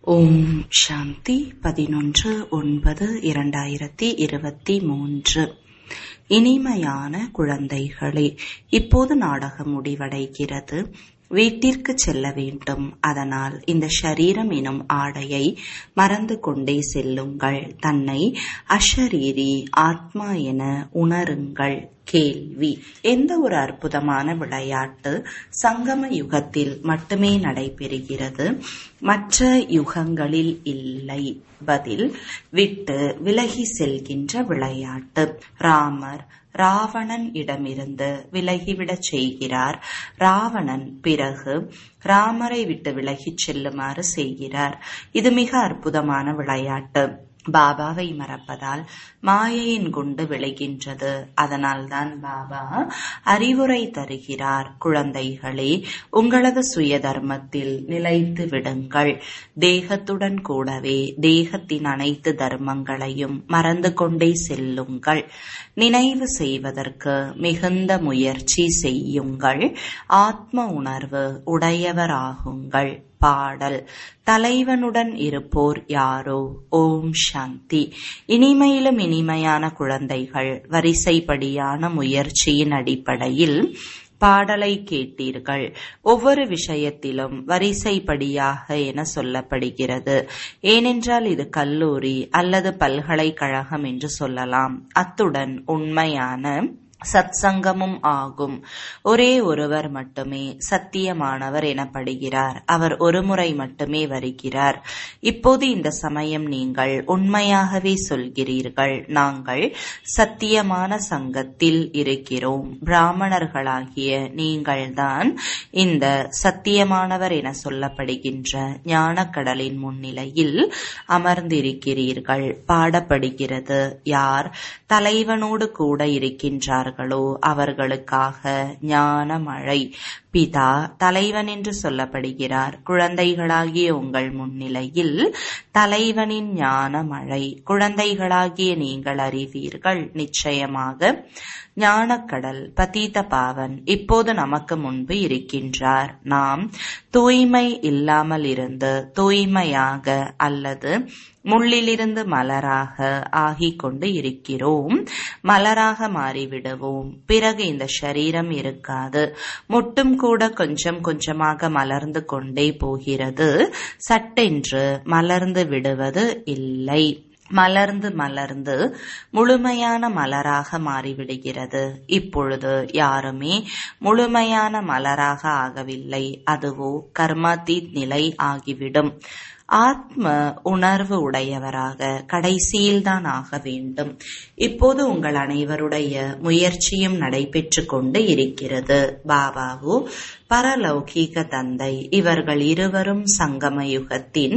ஓம் சாந்தி பதினொன்று ஒன்பது இரண்டாயிரத்தி இருபத்தி மூன்று இனிமையான குழந்தைகளே இப்போது நாடகம் முடிவடைகிறது வீட்டிற்கு செல்ல வேண்டும் அதனால் இந்த ஷரீரம் எனும் ஆடையை மறந்து கொண்டே செல்லுங்கள் தன்னை அஷரீரி ஆத்மா என உணருங்கள் கேள்வி எந்த ஒரு அற்புதமான விளையாட்டு சங்கம யுகத்தில் மட்டுமே நடைபெறுகிறது மற்ற யுகங்களில் இல்லை பதில் விட்டு விலகி செல்கின்ற விளையாட்டு ராமர் ராவணன் இடமிருந்து விலகிவிடச் செய்கிறார் ராவணன் பிறகு ராமரை விட்டு விலகிச் செல்லுமாறு செய்கிறார் இது மிக அற்புதமான விளையாட்டு பாபாவை மறப்பதால் மாயையின் குண்டு விளைகின்றது அதனால்தான் பாபா அறிவுரை தருகிறார் குழந்தைகளே உங்களது சுய தர்மத்தில் நிலைத்து விடுங்கள் தேகத்துடன் கூடவே தேகத்தின் அனைத்து தர்மங்களையும் மறந்து கொண்டே செல்லுங்கள் நினைவு செய்வதற்கு மிகுந்த முயற்சி செய்யுங்கள் ஆத்ம உணர்வு உடையவராகுங்கள் பாடல் தலைவனுடன் இருப்போர் யாரோ ஓம் சாந்தி இனிமையிலும் இனிமையான குழந்தைகள் வரிசைப்படியான முயற்சியின் அடிப்படையில் பாடலை கேட்டீர்கள் ஒவ்வொரு விஷயத்திலும் வரிசைப்படியாக என சொல்லப்படுகிறது ஏனென்றால் இது கல்லூரி அல்லது பல்கலைக்கழகம் என்று சொல்லலாம் அத்துடன் உண்மையான சத்சங்கமும் ஆகும் ஒரே ஒருவர் மட்டுமே சத்தியமானவர் எனப்படுகிறார் அவர் ஒருமுறை மட்டுமே வருகிறார் இப்போது இந்த சமயம் நீங்கள் உண்மையாகவே சொல்கிறீர்கள் நாங்கள் சத்தியமான சங்கத்தில் இருக்கிறோம் பிராமணர்களாகிய நீங்கள்தான் இந்த சத்தியமானவர் என சொல்லப்படுகின்ற ஞானக்கடலின் முன்னிலையில் அமர்ந்திருக்கிறீர்கள் பாடப்படுகிறது யார் தலைவனோடு கூட இருக்கின்றார் இருக்கிறார்களோ அவர்களுக்காக ஞான மழை பிதா தலைவன் என்று சொல்லப்படுகிறார் குழந்தைகளாகிய உங்கள் முன்னிலையில் தலைவனின் ஞான மழை குழந்தைகளாகிய நீங்கள் அறிவீர்கள் நிச்சயமாக ஞானக்கடல் பதீத பாவன் இப்போது நமக்கு முன்பு இருக்கின்றார் நாம் தூய்மை இல்லாமல் இருந்து தூய்மையாக அல்லது முள்ளிலிருந்து மலராக ஆகிக் கொண்டு இருக்கிறோம் மலராக மாறிவிடுவோம் பிறகு இந்த சரீரம் இருக்காது முட்டும் கூட கொஞ்சம் கொஞ்சமாக மலர்ந்து கொண்டே போகிறது சட்டென்று மலர்ந்து விடுவது இல்லை மலர்ந்து மலர்ந்து முழுமையான மலராக மாறிவிடுகிறது இப்பொழுது யாருமே முழுமையான மலராக ஆகவில்லை அதுவோ கர்மாத்தீத் நிலை ஆகிவிடும் ஆத்ம உணர்வு உடையவராக கடைசியில்தான் ஆக வேண்டும் இப்போது உங்கள் அனைவருடைய முயற்சியும் நடைபெற்று கொண்டு இருக்கிறது பாபாவோ பரலௌகீக தந்தை இவர்கள் இருவரும் சங்கம யுகத்தின்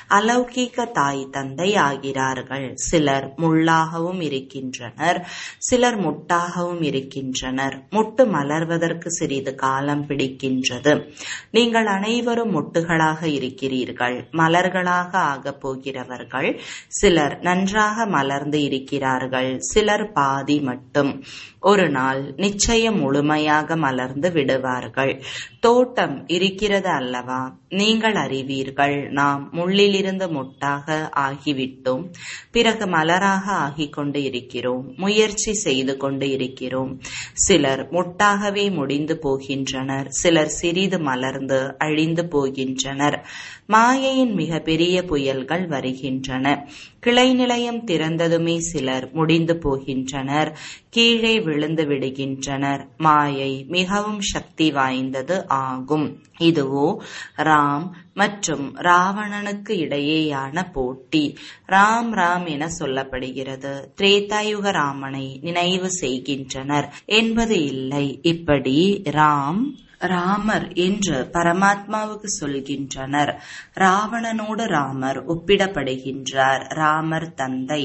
அலௌகீக தாய் தந்தை ஆகிறார்கள் சிலர் முள்ளாகவும் இருக்கின்றனர் சிலர் முட்டாகவும் இருக்கின்றனர் முட்டு மலர்வதற்கு சிறிது காலம் பிடிக்கின்றது நீங்கள் அனைவரும் முட்டுகளாக இருக்கிறீர்கள் மலர்களாக ஆகப் போகிறவர்கள் சிலர் நன்றாக மலர்ந்து இருக்கிறார்கள் சிலர் பாதி மட்டும் ஒரு நாள் நிச்சயம் முழுமையாக மலர்ந்து விடுவார்கள் தோட்டம் இருக்கிறது அல்லவா நீங்கள் அறிவீர்கள் நாம் முள்ளிலிருந்து முட்டாக ஆகிவிட்டோம் பிறகு மலராக ஆகிக் கொண்டு இருக்கிறோம் முயற்சி செய்து கொண்டு இருக்கிறோம் சிலர் முட்டாகவே முடிந்து போகின்றனர் சிலர் சிறிது மலர்ந்து அழிந்து போகின்றனர் மாயையின் மிக பெரிய புயல்கள் வருகின்றன கிளை நிலையம் திறந்ததுமே சிலர் முடிந்து போகின்றனர் கீழே விழுந்து விடுகின்றனர் மாயை மிகவும் சக்தி வாய்ந்தது ஆகும் இதுவோ ராம் மற்றும் ராவணனுக்கு இடையேயான போட்டி ராம் ராம் என சொல்லப்படுகிறது திரேதாயுக ராமனை நினைவு செய்கின்றனர் என்பது இல்லை இப்படி ராம் ராமர் என்று பரமாத்மாவுக்கு சொல்கின்றனர் ராவணனோடு ராமர் ஒப்பிடப்படுகின்றார் ராமர் தந்தை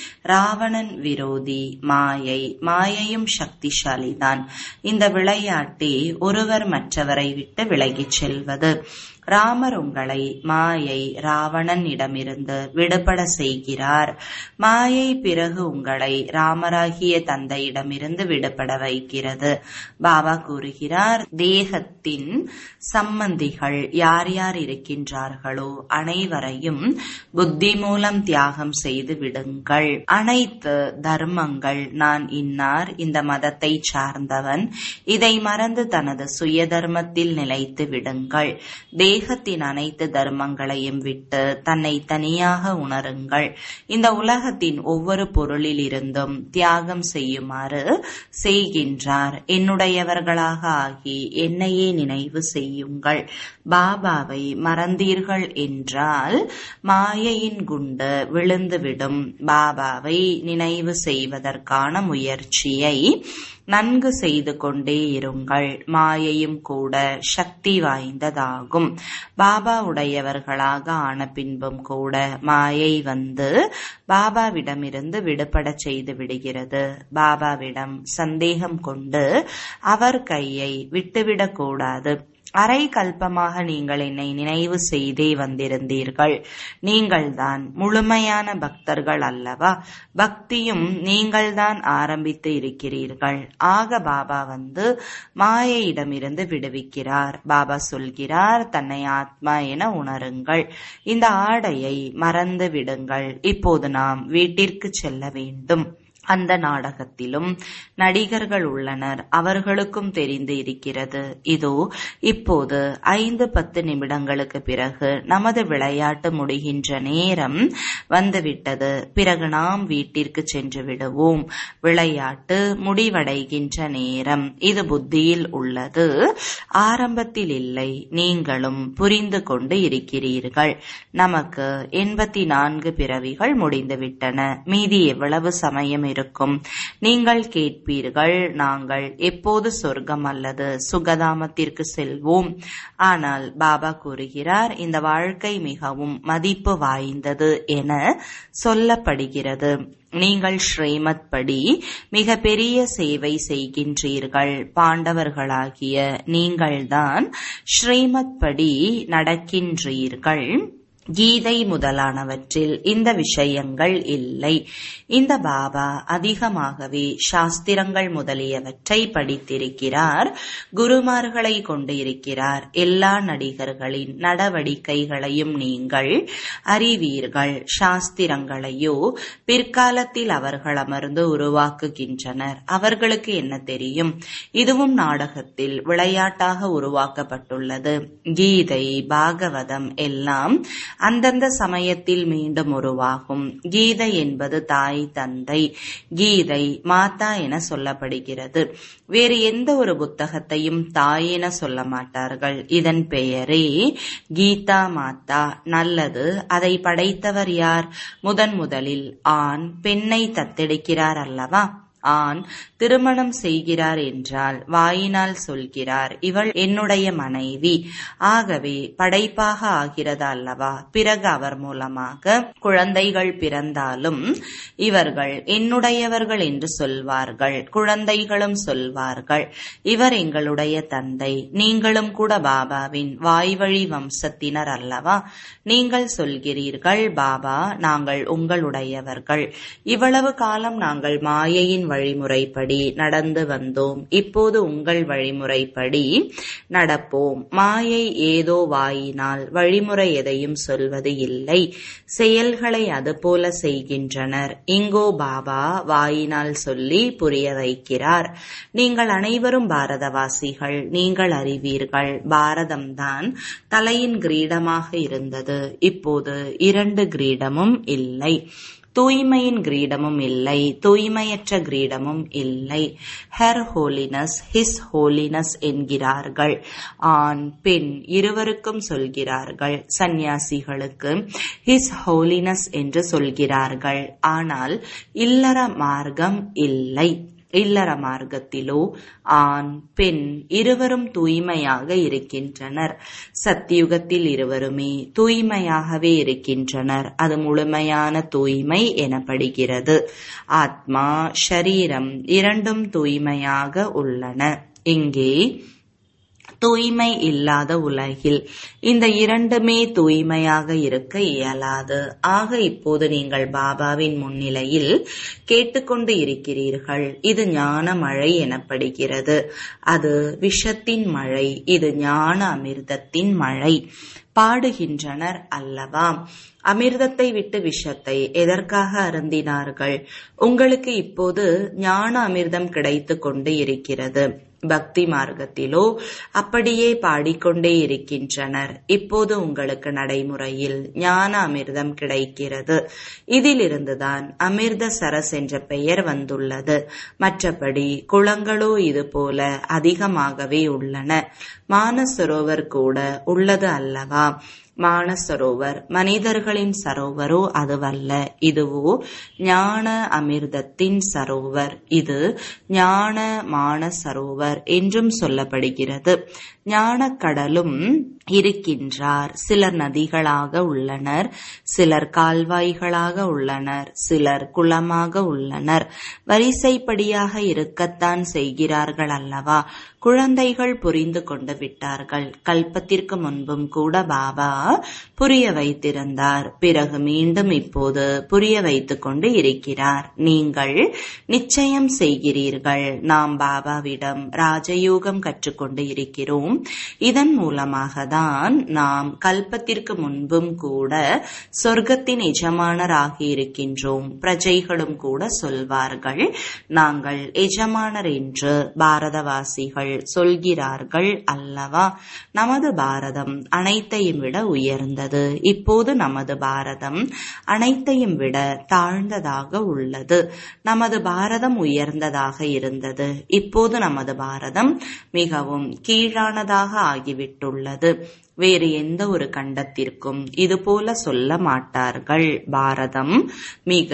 ராவணன் விரோதி மாயை மாயையும் சக்திசாலிதான் இந்த விளையாட்டே ஒருவர் மற்றவரை விட்டு விலகிச் செல்வது ராமர் உங்களை மாயை ராவணனிடமிருந்து விடுபட செய்கிறார் மாயை பிறகு உங்களை ராமராகிய தந்தையிடமிருந்து விடுபட வைக்கிறது பாபா கூறுகிறார் தேகத்தின் சம்பந்திகள் யார் யார் இருக்கின்றார்களோ அனைவரையும் புத்தி மூலம் தியாகம் செய்து விடுங்கள் அனைத்து தர்மங்கள் நான் இன்னார் இந்த மதத்தை சார்ந்தவன் இதை மறந்து தனது சுய தர்மத்தில் நிலைத்து விடுங்கள் தேகத்தின் அனைத்து தர்மங்களையும் விட்டு தன்னை தனியாக உணருங்கள் இந்த உலகத்தின் ஒவ்வொரு பொருளில் இருந்தும் தியாகம் செய்யுமாறு செய்கின்றார் என்னுடையவர்களாக ஆகி என்னையே நினைவு செய்யுங்கள் பாபாவை மறந்தீர்கள் என்றால் மாயையின் குண்டு விழுந்துவிடும் பாபாவை நினைவு செய்வதற்கான முயற்சியை நன்கு செய்து கொண்டே இருங்கள் மாயையும் கூட சக்தி வாய்ந்ததாகும் பாபா உடையவர்களாக ஆன பின்பும் கூட மாயை வந்து பாபாவிடமிருந்து விடுபட செய்து விடுகிறது பாபாவிடம் சந்தேகம் கொண்டு அவர் கையை விட்டுவிடக் கூடாது அரை கல்பமாக நீங்கள் என்னை நினைவு செய்தே வந்திருந்தீர்கள் நீங்கள்தான் முழுமையான பக்தர்கள் அல்லவா பக்தியும் நீங்கள்தான் ஆரம்பித்து இருக்கிறீர்கள் ஆக பாபா வந்து மாயையிடமிருந்து விடுவிக்கிறார் பாபா சொல்கிறார் தன்னை ஆத்மா என உணருங்கள் இந்த ஆடையை மறந்து விடுங்கள் இப்போது நாம் வீட்டிற்கு செல்ல வேண்டும் அந்த நாடகத்திலும் நடிகர்கள் உள்ளனர் அவர்களுக்கும் தெரிந்து இருக்கிறது இதோ இப்போது ஐந்து பத்து நிமிடங்களுக்கு பிறகு நமது விளையாட்டு முடிகின்ற நேரம் வந்துவிட்டது பிறகு நாம் வீட்டிற்கு சென்று விடுவோம் விளையாட்டு முடிவடைகின்ற நேரம் இது புத்தியில் உள்ளது ஆரம்பத்தில் இல்லை நீங்களும் புரிந்து கொண்டு இருக்கிறீர்கள் நமக்கு எண்பத்தி நான்கு பிறவிகள் முடிந்துவிட்டன மீதி எவ்வளவு சமயம் இருக்கும் நீங்கள் கேட்பீர்கள் நாங்கள் எப்போது சொர்க்கம் அல்லது சுகதாமத்திற்கு செல்வோம் ஆனால் பாபா கூறுகிறார் இந்த வாழ்க்கை மிகவும் மதிப்பு வாய்ந்தது என சொல்லப்படுகிறது நீங்கள் ஸ்ரீமத் படி மிக பெரிய சேவை செய்கின்றீர்கள் பாண்டவர்களாகிய நீங்கள்தான் ஸ்ரீமத் படி நடக்கின்றீர்கள் கீதை முதலானவற்றில் இந்த விஷயங்கள் இல்லை இந்த பாபா அதிகமாகவே சாஸ்திரங்கள் முதலியவற்றை படித்திருக்கிறார் குருமார்களை கொண்டு இருக்கிறார் எல்லா நடிகர்களின் நடவடிக்கைகளையும் நீங்கள் அறிவீர்கள் சாஸ்திரங்களையோ பிற்காலத்தில் அவர்கள் அமர்ந்து உருவாக்குகின்றனர் அவர்களுக்கு என்ன தெரியும் இதுவும் நாடகத்தில் விளையாட்டாக உருவாக்கப்பட்டுள்ளது கீதை பாகவதம் எல்லாம் அந்தந்த சமயத்தில் மீண்டும் உருவாகும் கீதை என்பது தாய் தந்தை கீதை மாதா என சொல்லப்படுகிறது வேறு எந்த ஒரு புத்தகத்தையும் தாய் என சொல்ல மாட்டார்கள் இதன் பெயரே கீதா மாதா நல்லது அதை படைத்தவர் யார் முதன் முதலில் ஆண் பெண்ணை தத்தெடுக்கிறார் அல்லவா ஆண் திருமணம் செய்கிறார் என்றால் வாயினால் சொல்கிறார் இவள் என்னுடைய மனைவி ஆகவே படைப்பாக ஆகிறது அல்லவா பிறகு அவர் மூலமாக குழந்தைகள் பிறந்தாலும் இவர்கள் என்னுடையவர்கள் என்று சொல்வார்கள் குழந்தைகளும் சொல்வார்கள் இவர் எங்களுடைய தந்தை நீங்களும் கூட பாபாவின் வாய்வழி வம்சத்தினர் அல்லவா நீங்கள் சொல்கிறீர்கள் பாபா நாங்கள் உங்களுடையவர்கள் இவ்வளவு காலம் நாங்கள் மாயையின் வழிமுறைப்படி நடந்து வந்தோம் இப்போது உங்கள் வழிமுறைப்படி நடப்போம் மாயை ஏதோ வாயினால் வழிமுறை எதையும் சொல்வது இல்லை செயல்களை அதுபோல செய்கின்றனர் இங்கோ பாபா வாயினால் சொல்லி புரிய வைக்கிறார் நீங்கள் அனைவரும் பாரதவாசிகள் நீங்கள் அறிவீர்கள் பாரதம்தான் தலையின் கிரீடமாக இருந்தது இப்போது இரண்டு கிரீடமும் இல்லை தூய்மையின் கிரீடமும் இல்லை தூய்மையற்ற கிரீடமும் இல்லை ஹெர் ஹோலினஸ் ஹிஸ் ஹோலினஸ் என்கிறார்கள் ஆண் பெண் இருவருக்கும் சொல்கிறார்கள் சந்நியாசிகளுக்கு ஹிஸ் ஹோலினஸ் என்று சொல்கிறார்கள் ஆனால் இல்லற மார்க்கம் இல்லை இல்லற மார்க்கத்திலோ ஆண் பெண் இருவரும் தூய்மையாக இருக்கின்றனர் சத்தியுகத்தில் இருவருமே தூய்மையாகவே இருக்கின்றனர் அது முழுமையான தூய்மை எனப்படுகிறது ஆத்மா ஷரீரம் இரண்டும் தூய்மையாக உள்ளன இங்கே தூய்மை இல்லாத உலகில் இந்த இரண்டுமே தூய்மையாக இருக்க இயலாது ஆக இப்போது நீங்கள் பாபாவின் முன்னிலையில் கேட்டுக்கொண்டு இருக்கிறீர்கள் இது ஞான மழை எனப்படுகிறது அது விஷத்தின் மழை இது ஞான அமிர்தத்தின் மழை பாடுகின்றனர் அல்லவா அமிர்தத்தை விட்டு விஷத்தை எதற்காக அருந்தினார்கள் உங்களுக்கு இப்போது ஞான அமிர்தம் கிடைத்து கொண்டு இருக்கிறது பக்தி மார்க்கத்திலோ அப்படியே பாடிக்கொண்டே இருக்கின்றனர் இப்போது உங்களுக்கு நடைமுறையில் ஞான அமிர்தம் கிடைக்கிறது இதிலிருந்துதான் அமிர்த சரஸ் என்ற பெயர் வந்துள்ளது மற்றபடி குளங்களோ இது போல அதிகமாகவே உள்ளன மானசரோவர் கூட உள்ளது அல்லவா மானசரோவர் மனிதர்களின் சரோவரோ அதுவல்ல இதுவோ ஞான அமிர்தத்தின் சரோவர் இது ஞான மான சரோவர் என்றும் சொல்லப்படுகிறது ஞானக்கடலும் இருக்கின்றார் சிலர் நதிகளாக உள்ளனர் சிலர் கால்வாய்களாக உள்ளனர் சிலர் குளமாக உள்ளனர் வரிசைப்படியாக இருக்கத்தான் செய்கிறார்கள் அல்லவா குழந்தைகள் புரிந்து கொண்டு விட்டார்கள் கல்பத்திற்கு முன்பும் கூட பாபா புரிய வைத்திருந்தார் பிறகு மீண்டும் இப்போது புரிய வைத்துக் கொண்டு இருக்கிறார் நீங்கள் நிச்சயம் செய்கிறீர்கள் நாம் பாபாவிடம் ராஜயோகம் கற்றுக்கொண்டு இருக்கிறோம் இதன் மூலமாக தான் நாம் கல்பத்திற்கு முன்பும் கூட சொர்க்கத்தின் எஜமானராகி இருக்கின்றோம் பிரஜைகளும் கூட சொல்வார்கள் நாங்கள் எஜமானர் என்று பாரதவாசிகள் சொல்கிறார்கள் அல்லவா நமது பாரதம் அனைத்தையும் விட உயர்ந்தது இப்போது நமது பாரதம் அனைத்தையும் விட தாழ்ந்ததாக உள்ளது நமது பாரதம் உயர்ந்ததாக இருந்தது இப்போது நமது பாரதம் மிகவும் கீழானதாக ஆகிவிட்டுள்ளது வேறு எந்த ஒரு கண்டத்திற்கும் இது போல சொல்ல மாட்டார்கள் பாரதம் மிக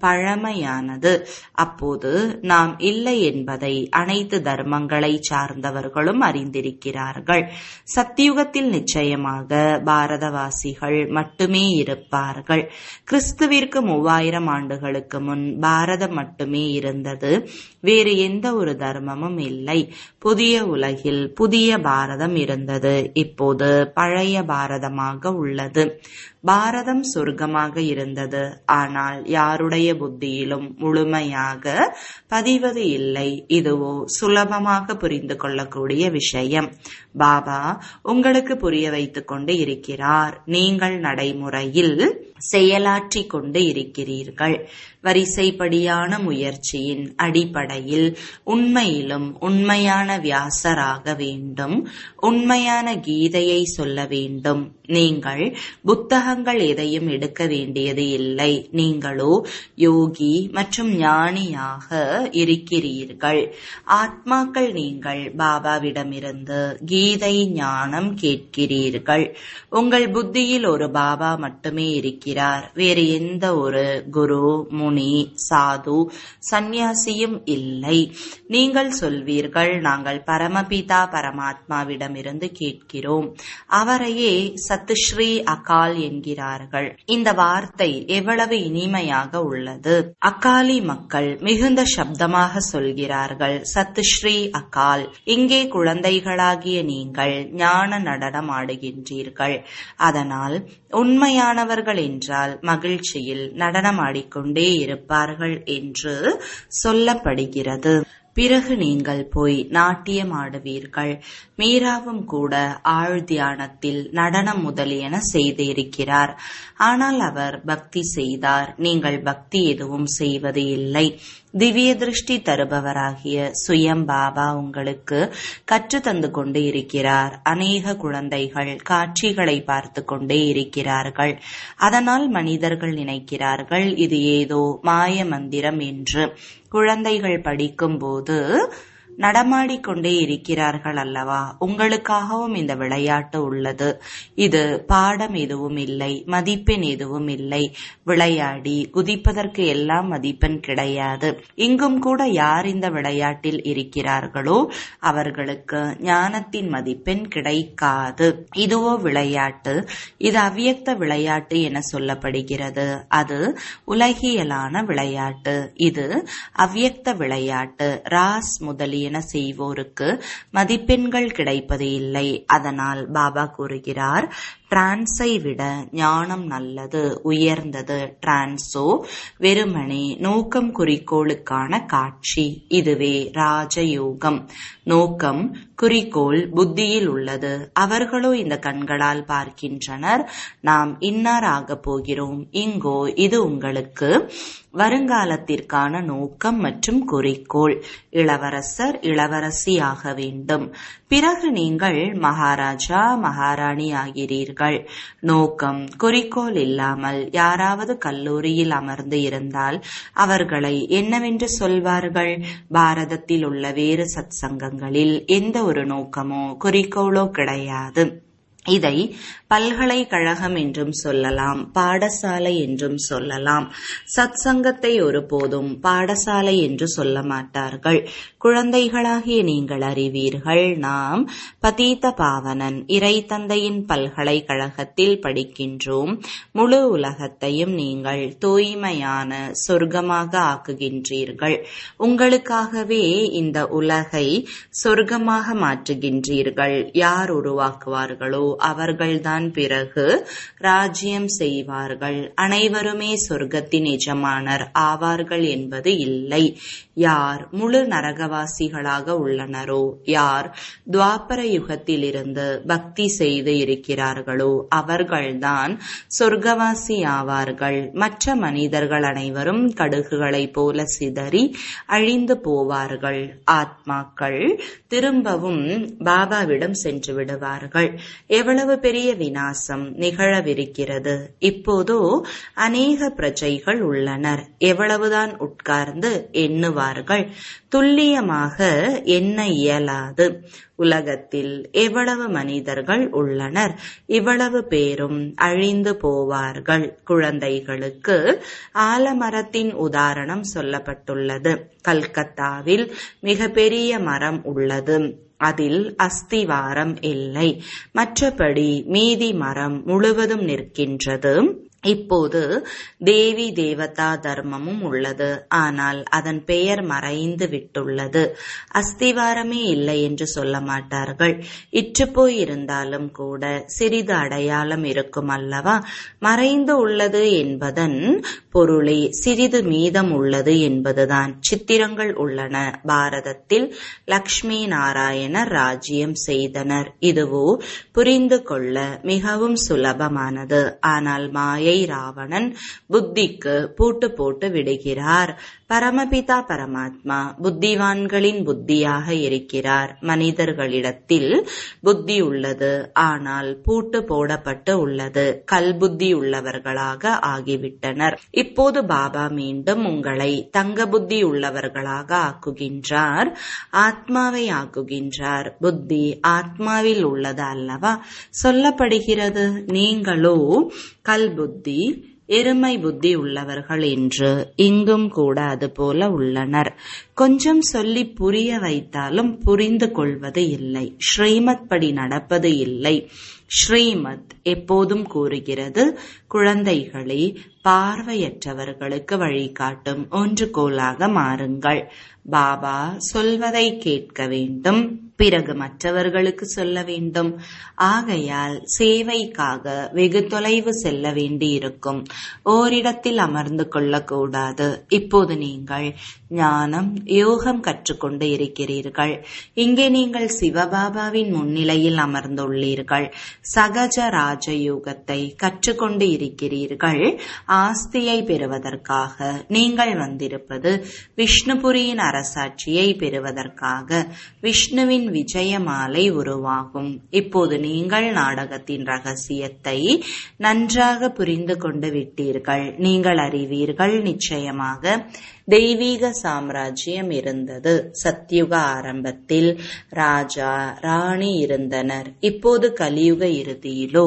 பழமையானது அப்போது நாம் இல்லை என்பதை அனைத்து தர்மங்களை சார்ந்தவர்களும் அறிந்திருக்கிறார்கள் சத்தியுகத்தில் நிச்சயமாக பாரதவாசிகள் மட்டுமே இருப்பார்கள் கிறிஸ்துவிற்கு மூவாயிரம் ஆண்டுகளுக்கு முன் பாரதம் மட்டுமே இருந்தது வேறு எந்த ஒரு தர்மமும் இல்லை புதிய உலகில் புதிய பாரதம் இருந்தது இப்போது பழைய பாரதமாக உள்ளது பாரதம் சொர்க்கமாக இருந்தது ஆனால் யாருடைய புத்தியிலும் முழுமையாக பதிவது இல்லை இதுவோ சுலபமாக புரிந்து கொள்ளக்கூடிய விஷயம் பாபா உங்களுக்கு புரிய வைத்துக் கொண்டு இருக்கிறார் நீங்கள் நடைமுறையில் செயலாற்றி கொண்டு இருக்கிறீர்கள் வரிசைப்படியான முயற்சியின் அடிப்படையில் உண்மையிலும் உண்மையான வியாசராக வேண்டும் உண்மையான கீதையை சொல்ல வேண்டும் நீங்கள் புத்தகங்கள் எதையும் எடுக்க வேண்டியது இல்லை நீங்களோ யோகி மற்றும் ஞானியாக இருக்கிறீர்கள் ஆத்மாக்கள் நீங்கள் பாபாவிடமிருந்து கீதை ஞானம் கேட்கிறீர்கள் உங்கள் புத்தியில் ஒரு பாபா மட்டுமே இருக்கிறார் வேறு எந்த ஒரு குரு முனி சாது சந்நியாசியும் இல்லை நீங்கள் சொல்வீர்கள் நாங்கள் பரமபிதா பரமாத்மாவிடமிருந்து கேட்கிறோம் அவரையே சத்துஸ்ரீ அகால் என்கிறார்கள் இந்த வார்த்தை எவ்வளவு இனிமையாக உள்ளது அக்காலி மக்கள் மிகுந்த சப்தமாக சொல்கிறார்கள் சத்துஸ்ரீ அகால் இங்கே குழந்தைகளாகிய நீங்கள் ஞான நடனம் ஆடுகின்றீர்கள் அதனால் உண்மையானவர்கள் என்றால் மகிழ்ச்சியில் நடனமாடிக்கொண்டே இருப்பார்கள் என்று சொல்லப்படுகிறது பிறகு நீங்கள் போய் நாட்டியம் ஆடுவீர்கள் மீராவும் கூட ஆழ் தியானத்தில் நடனம் முதலியன செய்திருக்கிறார் ஆனால் அவர் பக்தி செய்தார் நீங்கள் பக்தி எதுவும் செய்வது இல்லை திவ்ய திருஷ்டி தருபவராகிய சுயம் பாபா உங்களுக்கு கற்று தந்து கொண்டு இருக்கிறார் அநேக குழந்தைகள் காட்சிகளை பார்த்து கொண்டே இருக்கிறார்கள் அதனால் மனிதர்கள் நினைக்கிறார்கள் இது ஏதோ மாய மந்திரம் என்று குழந்தைகள் படிக்கும்போது நடமாடிக்கொண்டே இருக்கிறார்கள் அல்லவா உங்களுக்காகவும் இந்த விளையாட்டு உள்ளது இது பாடம் எதுவும் இல்லை மதிப்பெண் எதுவும் இல்லை விளையாடி குதிப்பதற்கு எல்லாம் மதிப்பெண் கிடையாது இங்கும் கூட யார் இந்த விளையாட்டில் இருக்கிறார்களோ அவர்களுக்கு ஞானத்தின் மதிப்பெண் கிடைக்காது இதுவோ விளையாட்டு இது அவ்வியக்த விளையாட்டு என சொல்லப்படுகிறது அது உலகியலான விளையாட்டு இது அவ்வியக்த விளையாட்டு ராஸ் முதலிய முதலியன செய்வோருக்கு மதிப்பெண்கள் கிடைப்பது இல்லை அதனால் பாபா கூறுகிறார் டிரான்ஸை விட ஞானம் நல்லது உயர்ந்தது டிரான்ஸோ வெறுமனே நோக்கம் குறிக்கோளுக்கான காட்சி இதுவே ராஜயோகம் நோக்கம் குறிக்கோள் புத்தியில் உள்ளது அவர்களோ இந்த கண்களால் பார்க்கின்றனர் நாம் இன்னார் ஆகப் போகிறோம் இங்கோ இது உங்களுக்கு வருங்காலத்திற்கான நோக்கம் மற்றும் குறிக்கோள் இளவரசர் இளவரசி ஆக வேண்டும் பிறகு நீங்கள் மகாராஜா மகாராணி ஆகிறீர்கள் நோக்கம் குறிக்கோள் இல்லாமல் யாராவது கல்லூரியில் அமர்ந்து இருந்தால் அவர்களை என்னவென்று சொல்வார்கள் பாரதத்தில் உள்ள வேறு சத் சங்கங்களில் எந்த ஒரு நோக்கமோ குறிக்கோளோ கிடையாது இதை பல்கலைக்கழகம் என்றும் சொல்லலாம் பாடசாலை என்றும் சொல்லலாம் சத் சங்கத்தை ஒருபோதும் பாடசாலை என்று சொல்ல மாட்டார்கள் குழந்தைகளாகிய நீங்கள் அறிவீர்கள் நாம் பதீத பாவனன் இறை தந்தையின் பல்கலைக்கழகத்தில் படிக்கின்றோம் முழு உலகத்தையும் நீங்கள் தூய்மையான சொர்க்கமாக ஆக்குகின்றீர்கள் உங்களுக்காகவே இந்த உலகை சொர்க்கமாக மாற்றுகின்றீர்கள் யார் உருவாக்குவார்களோ அவர்கள்தான் பிறகு ராஜ்யம் செய்வார்கள் அனைவருமே சொர்க்கத்தின் எஜமானர் ஆவார்கள் என்பது இல்லை யார் முழு நரகவாசிகளாக உள்ளனரோ யார் துவாபர யுகத்திலிருந்து பக்தி செய்து இருக்கிறார்களோ அவர்கள்தான் சொர்க்கவாசி ஆவார்கள் மற்ற மனிதர்கள் அனைவரும் கடுகுகளைப் போல சிதறி அழிந்து போவார்கள் ஆத்மாக்கள் திரும்பவும் பாபாவிடம் சென்று விடுவார்கள் எவ்வளவு பெரிய வினாசம் நிகழவிருக்கிறது இப்போதோ அநேக பிரஜைகள் உள்ளனர் எவ்வளவுதான் உட்கார்ந்து எண்ணுவார்கள் துல்லியமாக எண்ண இயலாது உலகத்தில் எவ்வளவு மனிதர்கள் உள்ளனர் இவ்வளவு பேரும் அழிந்து போவார்கள் குழந்தைகளுக்கு ஆலமரத்தின் உதாரணம் சொல்லப்பட்டுள்ளது கல்கத்தாவில் மிகப்பெரிய மரம் உள்ளது அதில் அஸ்திவாரம் இல்லை மற்றபடி மீதி மரம் முழுவதும் நிற்கின்றது இப்போது தேவி தேவதா தர்மமும் உள்ளது ஆனால் அதன் பெயர் மறைந்து விட்டுள்ளது அஸ்திவாரமே இல்லை என்று சொல்ல மாட்டார்கள் இற்று போய் இருந்தாலும் கூட சிறிது அடையாளம் இருக்கும் அல்லவா மறைந்து உள்ளது என்பதன் பொருளே சிறிது மீதம் உள்ளது என்பதுதான் சித்திரங்கள் உள்ளன பாரதத்தில் லக்ஷ்மி நாராயணர் ராஜ்யம் செய்தனர் இதுவோ புரிந்து கொள்ள மிகவும் சுலபமானது ஆனால் மாயை ராவணன் புத்திக்கு பூட்டு போட்டு விடுகிறார் பரமபிதா பரமாத்மா புத்திவான்களின் புத்தியாக இருக்கிறார் மனிதர்களிடத்தில் புத்தி உள்ளது ஆனால் பூட்டு போடப்பட்டு உள்ளது கல்புத்தி உள்ளவர்களாக ஆகிவிட்டனர் இப்போது பாபா மீண்டும் உங்களை தங்க புத்தி உள்ளவர்களாக ஆக்குகின்றார் ஆத்மாவை ஆக்குகின்றார் புத்தி ஆத்மாவில் உள்ளது அல்லவா சொல்லப்படுகிறது நீங்களோ கல்புத்தி எருமை புத்தி உள்ளவர்கள் என்று இங்கும் கூட அதுபோல உள்ளனர் கொஞ்சம் சொல்லி புரிய வைத்தாலும் புரிந்து கொள்வது இல்லை ஸ்ரீமத் படி நடப்பது இல்லை ஸ்ரீமத் எப்போதும் கூறுகிறது குழந்தைகளே பார்வையற்றவர்களுக்கு வழிகாட்டும் ஒன்றுகோலாக மாறுங்கள் பாபா சொல்வதை கேட்க வேண்டும் பிறகு மற்றவர்களுக்கு சொல்ல வேண்டும் ஆகையால் சேவைக்காக வெகு தொலைவு செல்ல வேண்டியிருக்கும் ஓரிடத்தில் அமர்ந்து கொள்ளக்கூடாது இப்போது நீங்கள் ஞானம் யோகம் கற்றுக்கொண்டு இருக்கிறீர்கள் இங்கே நீங்கள் சிவபாபாவின் முன்னிலையில் அமர்ந்துள்ளீர்கள் சகஜ ராஜயோகத்தை கற்றுக்கொண்டு இருக்கிறீர்கள் ஆஸ்தியை பெறுவதற்காக நீங்கள் வந்திருப்பது விஷ்ணுபுரியின் அரசாட்சியை பெறுவதற்காக விஷ்ணுவின் விஜயமாலை உருவாகும் இப்போது நீங்கள் நாடகத்தின் ரகசியத்தை நன்றாக புரிந்து கொண்டு விட்டீர்கள் நீங்கள் அறிவீர்கள் நிச்சயமாக தெய்வீக சாம்ராஜ்யம் இருந்தது சத்யுக ஆரம்பத்தில் ராஜா ராணி இருந்தனர் இப்போது கலியுக இறுதியிலோ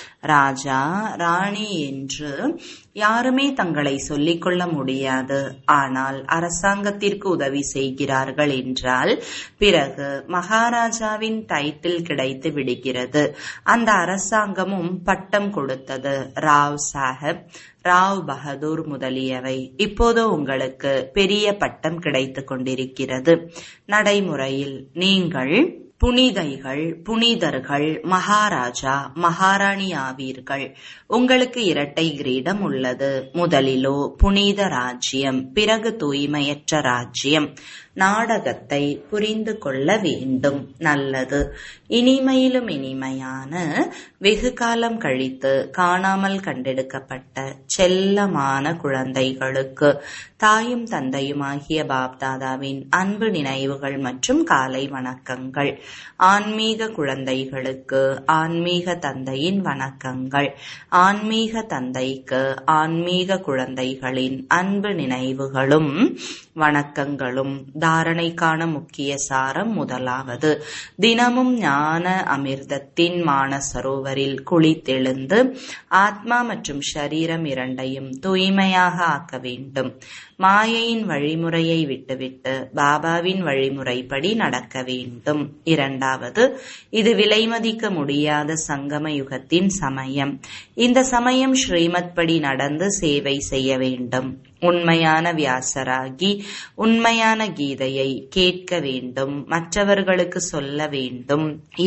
ராஜா ராணி என்று யாருமே தங்களை சொல்லிக் கொள்ள முடியாது ஆனால் அரசாங்கத்திற்கு உதவி செய்கிறார்கள் என்றால் பிறகு மகாராஜாவின் டைட்டில் கிடைத்து விடுகிறது அந்த அரசாங்கமும் பட்டம் கொடுத்தது ராவ் சாஹப் ராவ் பகதூர் முதலியவை இப்போது உங்களுக்கு பெரிய பட்டம் கிடைத்துக் கொண்டிருக்கிறது நடைமுறையில் நீங்கள் புனிதைகள் புனிதர்கள் மகாராஜா மகாராணி ஆவீர்கள் உங்களுக்கு இரட்டை கிரீடம் உள்ளது முதலிலோ புனித ராஜ்யம் பிறகு தூய்மையற்ற ராஜ்யம் நாடகத்தை புரிந்து கொள்ள வேண்டும் நல்லது இனிமையிலும் இனிமையான வெகு காலம் கழித்து காணாமல் கண்டெடுக்கப்பட்ட செல்லமான குழந்தைகளுக்கு தாயும் தந்தையுமாகிய பாப்தாதாவின் அன்பு நினைவுகள் மற்றும் காலை வணக்கங்கள் ஆன்மீக குழந்தைகளுக்கு ஆன்மீக தந்தையின் வணக்கங்கள் ஆன்மீக தந்தைக்கு ஆன்மீக குழந்தைகளின் அன்பு நினைவுகளும் வணக்கங்களும் தாரணைக்கான முக்கிய சாரம் முதலாவது தினமும் ஞான அமிர்தத்தின் மானசரோவரில் குளித்தெழுந்து ஆத்மா மற்றும் ஷரீரம் இரண்டையும் தூய்மையாக ஆக்க வேண்டும் மாயையின் வழிமுறையை விட்டுவிட்டு பாபாவின் வழிமுறைப்படி நடக்க வேண்டும் இரண்டாவது இது விலைமதிக்க முடியாத சங்கம யுகத்தின் சமயம் இந்த சமயம் ஸ்ரீமத் படி நடந்து சேவை செய்ய வேண்டும் உண்மையான வியாசராகி உண்மையான கீதையை கேட்க வேண்டும் மற்றவர்களுக்கு சொல்ல வேண்டும்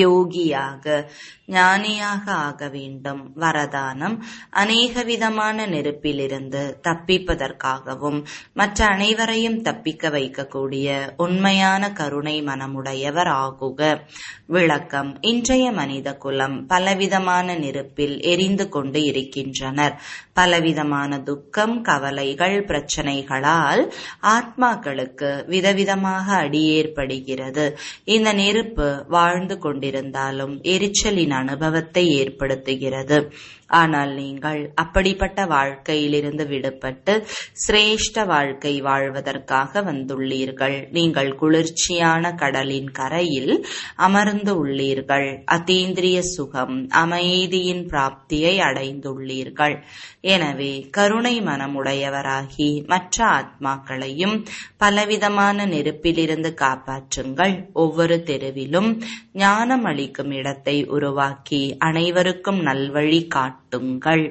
யோகியாக ஞானியாக ஆக வேண்டும் வரதானம் அநேக விதமான நெருப்பிலிருந்து தப்பிப்பதற்காகவும் மற்ற அனைவரையும் தப்பிக்க வைக்கக்கூடிய உண்மையான கருணை மனமுடையவர் ஆகுக விளக்கம் இன்றைய மனித குலம் பலவிதமான நெருப்பில் எரிந்து கொண்டு இருக்கின்றனர் பலவிதமான துக்கம் கவலைகள் பிரச்சனைகளால் ஆத்மாக்களுக்கு விதவிதமாக அடி ஏற்படுகிறது இந்த நெருப்பு வாழ்ந்து கொண்டிருந்தாலும் எரிச்சலின் அனுபவத்தை ஏற்படுத்துகிறது ஆனால் நீங்கள் அப்படிப்பட்ட வாழ்க்கையிலிருந்து விடுபட்டு சிரேஷ்ட வாழ்க்கை வாழ்வதற்காக வந்துள்ளீர்கள் நீங்கள் குளிர்ச்சியான கடலின் கரையில் அமர்ந்து உள்ளீர்கள் அதீந்திரிய சுகம் அமைதியின் பிராப்தியை அடைந்துள்ளீர்கள் எனவே கருணை மனமுடையவராகி மற்ற ஆத்மாக்களையும் பலவிதமான நெருப்பிலிருந்து காப்பாற்றுங்கள் ஒவ்வொரு தெருவிலும் ஞானம் அளிக்கும் இடத்தை உருவாக்கி அனைவருக்கும் நல்வழி காட்டுங்கள்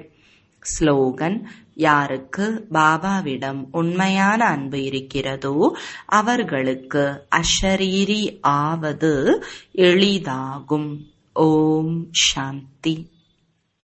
ஸ்லோகன் யாருக்கு பாபாவிடம் உண்மையான அன்பு இருக்கிறதோ அவர்களுக்கு அஷரீரி ஆவது எளிதாகும் ஓம் சாந்தி